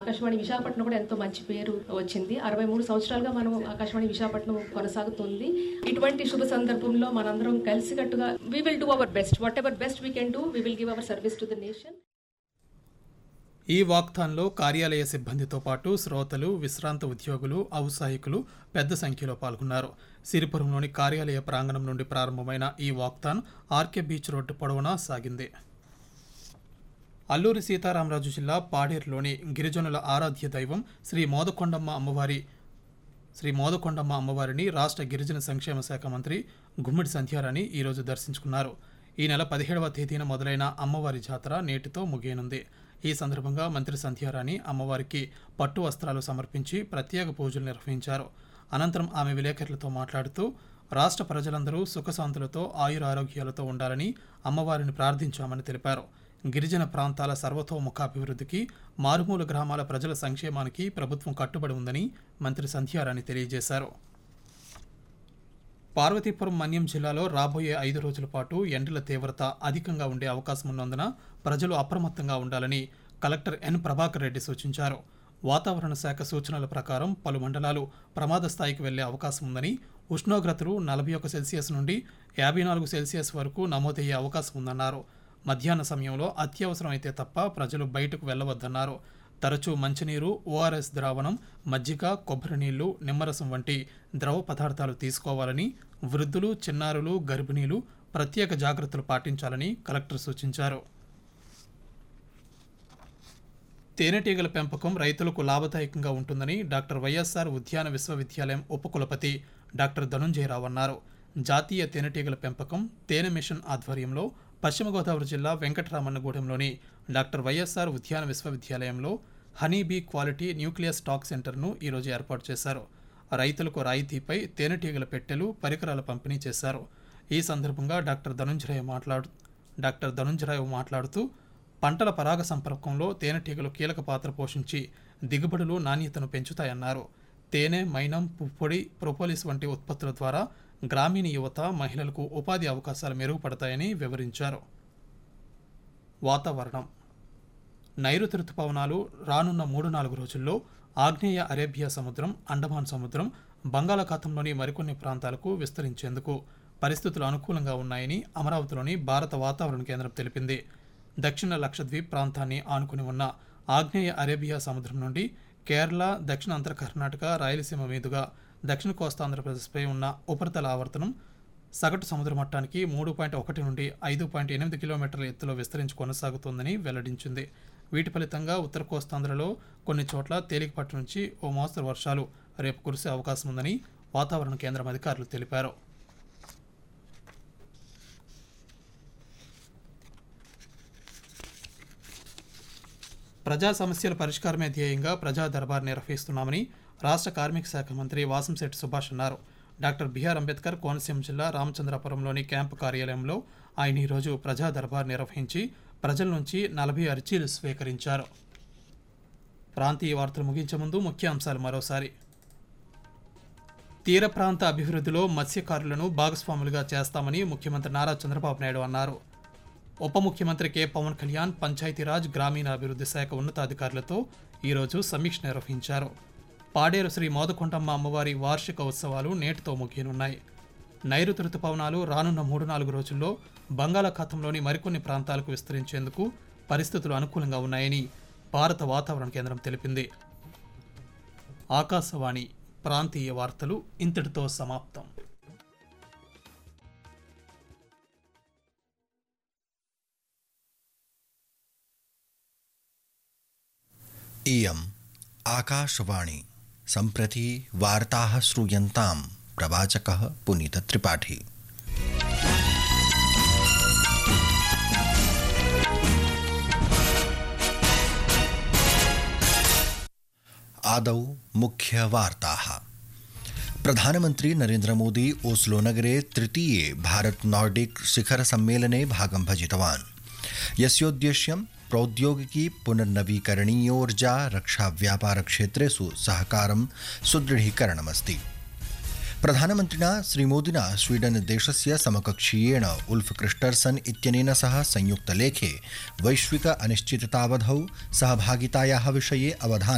ఆకాశవాణి విశాఖపట్నం కూడా ఎంతో మంచి పేరు వచ్చింది అరవై మూడు సంవత్సరాలుగా మనం ఆకాశవాణి విశాఖపట్నం కొనసాగుతుంది ఇటువంటి శుభ సందర్భంలో మనందరం కలిసికట్టుగా we will do our best whatever best we can do we will give our service to the nation ఈ వాక్థాన్లో కార్యాలయ సిబ్బందితో పాటు శ్రోతలు విశ్రాంత ఉద్యోగులు ఔత్సాహికులు పెద్ద సంఖ్యలో పాల్గొన్నారు సిరిపురంలోని కార్యాలయ ప్రాంగణం నుండి ప్రారంభమైన ఈ వాక్థాన్ ఆర్కే బీచ్ రోడ్డు పొడవునా సాగింది అల్లూరి సీతారామరాజు జిల్లా పాడేరులోని గిరిజనుల ఆరాధ్య దైవం శ్రీ మోదకొండమ్మ అమ్మవారి శ్రీ మోదకొండమ్మ అమ్మవారిని రాష్ట్ర గిరిజన సంక్షేమ శాఖ మంత్రి గుమ్మిడి సంధ్యారాణి ఈరోజు దర్శించుకున్నారు ఈ నెల పదిహేడవ తేదీన మొదలైన అమ్మవారి జాతర నేటితో ముగియనుంది ఈ సందర్భంగా మంత్రి సంధ్యారాణి అమ్మవారికి పట్టు వస్త్రాలు సమర్పించి ప్రత్యేక పూజలు నిర్వహించారు అనంతరం ఆమె విలేకరులతో మాట్లాడుతూ రాష్ట్ర ప్రజలందరూ సుఖశాంతులతో ఆయురారోగ్యాలతో ఉండాలని అమ్మవారిని ప్రార్థించామని తెలిపారు గిరిజన ప్రాంతాల సర్వతోముఖాభివృద్ధికి మారుమూల గ్రామాల ప్రజల సంక్షేమానికి ప్రభుత్వం కట్టుబడి ఉందని మంత్రి సంధ్యారాణి తెలియజేశారు పార్వతీపురం మన్యం జిల్లాలో రాబోయే ఐదు రోజుల పాటు ఎండల తీవ్రత అధికంగా ఉండే అవకాశం ఉన్నందున ప్రజలు అప్రమత్తంగా ఉండాలని కలెక్టర్ ఎన్ ప్రభాకర్ రెడ్డి సూచించారు వాతావరణ శాఖ సూచనల ప్రకారం పలు మండలాలు ప్రమాద స్థాయికి వెళ్లే అవకాశం ఉందని ఉష్ణోగ్రతలు నలభై ఒక సెల్సియస్ నుండి యాభై నాలుగు సెల్సియస్ వరకు నమోదయ్యే అవకాశం ఉందన్నారు మధ్యాహ్న సమయంలో అత్యవసరం అయితే తప్ప ప్రజలు బయటకు వెళ్లవద్దన్నారు తరచూ మంచినీరు ఓఆర్ఎస్ ద్రావణం మజ్జిగ కొబ్బరి నీళ్లు నిమ్మరసం వంటి ద్రవ పదార్థాలు తీసుకోవాలని వృద్ధులు చిన్నారులు గర్భిణీలు ప్రత్యేక జాగ్రత్తలు పాటించాలని కలెక్టర్ సూచించారు తేనెటీగల పెంపకం రైతులకు లాభదాయకంగా ఉంటుందని డాక్టర్ వైఎస్ఆర్ ఉద్యాన విశ్వవిద్యాలయం ఉపకులపతి డాక్టర్ ధనుంజయరావు అన్నారు జాతీయ తేనెటీగల పెంపకం తేనె మిషన్ ఆధ్వర్యంలో పశ్చిమ గోదావరి జిల్లా వెంకటరామన్నగూడెంలోని డాక్టర్ వైఎస్ఆర్ ఉద్యాన విశ్వవిద్యాలయంలో honey bee quality nucleus stock సెంటర్ను ఈరోజు ఏర్పాటు చేశారు రైతులకు రాయితీపై తేనెటీగల పెట్టెలు పరికరాల పంపిణీ చేశారు ఈ సందర్భంగా డాక్టర్ ధనుంజరావు మాట్లాడు డాక్టర్ ధనుంజరావు మాట్లాడుతూ పంటల పరాగ సంపర్కంలో తేనెటీగలు కీలక పాత్ర పోషించి దిగుబడులు నాణ్యతను పెంచుతాయన్నారు తేనె మైనం పుప్పొడి ప్రొపోలిస్ వంటి ఉత్పత్తుల ద్వారా గ్రామీణ యువత మహిళలకు ఉపాధి అవకాశాలు మెరుగుపడతాయని వివరించారు వాతావరణం నైరుతి రుతుపవనాలు రానున్న మూడు నాలుగు రోజుల్లో ఆగ్నేయ అరేబియా సముద్రం అండమాన్ సముద్రం బంగాళాఖాతంలోని మరికొన్ని ప్రాంతాలకు విస్తరించేందుకు పరిస్థితులు అనుకూలంగా ఉన్నాయని అమరావతిలోని భారత వాతావరణ కేంద్రం తెలిపింది దక్షిణ లక్షద్వీప్ ప్రాంతాన్ని ఆనుకుని ఉన్న ఆగ్నేయ అరేబియా సముద్రం నుండి కేరళ దక్షిణ అంతర కర్ణాటక రాయలసీమ మీదుగా దక్షిణ కోస్తాంధ్రప్రదేశ్పై ఉన్న ఉపరితల ఆవర్తనం సగటు సముద్ర మట్టానికి మూడు పాయింట్ ఒకటి నుండి ఐదు పాయింట్ ఎనిమిది కిలోమీటర్ల ఎత్తులో విస్తరించి కొనసాగుతోందని వెల్లడించింది వీటి ఫలితంగా ఉత్తర కోస్తాంధ్రలో కొన్ని చోట్ల తేలికపాటి నుంచి ఓ మోస్తరు వర్షాలు రేపు కురిసే అవకాశం ఉందని వాతావరణ కేంద్రం అధికారులు తెలిపారు ప్రజా సమస్యల పరిష్కారమే ధ్యేయంగా ప్రజా దర్బార్ నిర్వహిస్తున్నామని రాష్ట్ర కార్మిక శాఖ మంత్రి వాసంశెట్టి సుభాష్ అన్నారు డాక్టర్ బిఆర్ అంబేద్కర్ కోనసీమ జిల్లా రామచంద్రపురంలోని క్యాంపు కార్యాలయంలో ఆయన ఈరోజు ప్రజా దర్బార్ నిర్వహించి ప్రజల నుంచి నలభై అర్జీలు స్వీకరించారు ప్రాంతీయ వార్తలు ముగించే ముందు ముఖ్య అంశాలు మరోసారి తీర ప్రాంత అభివృద్ధిలో మత్స్యకారులను భాగస్వాములుగా చేస్తామని ముఖ్యమంత్రి నారా చంద్రబాబు నాయుడు అన్నారు ఉప ముఖ్యమంత్రి కె పవన్ కళ్యాణ్ పంచాయతీరాజ్ గ్రామీణాభివృద్ధి శాఖ ఉన్నతాధికారులతో ఈరోజు సమీక్ష నిర్వహించారు పాడేరు శ్రీ మోదకొండమ్మ అమ్మవారి వార్షిక ఉత్సవాలు నేటితో ముగియనున్నాయి నైరుతి రుతుపవనాలు రానున్న మూడు నాలుగు రోజుల్లో బంగాళాఖాతంలోని మరికొన్ని ప్రాంతాలకు విస్తరించేందుకు పరిస్థితులు అనుకూలంగా ఉన్నాయని భారత వాతావరణ కేంద్రం తెలిపింది ఆకాశవాణి ప్రాంతీయ వార్తలు ఇంతటితో సమాప్తం इयम् आकाशवाणी सम्प्रति वार्ताः श्रूयन्तां प्रवाचकः पुनीतत्रिपाठी आदौ मुख्यवार्ताः प्रधानमन्त्री नरेन्द्रमोदी ओस्लोनगरे तृतीये भारत नॉर्डिक शिखर सम्मेलने भागं भजितवान् यस्योद्देश्यं प्रौद्योगिकी पुनर्नवीकरणीयोर्जा रक्षा व्यापार क्षेत्रेषु सहकारं सुदृढीकरणमस्ति प्रधानमन्त्रिणा श्रीमोदिना स्वीडन देशस्य समकक्षीयेण उल्फ क्रिस्टर्सन इत्यनेन सह संयुक्तलेखे वैश्विक अनिश्चिततावधौ सहभागितायाः विषये अवधानं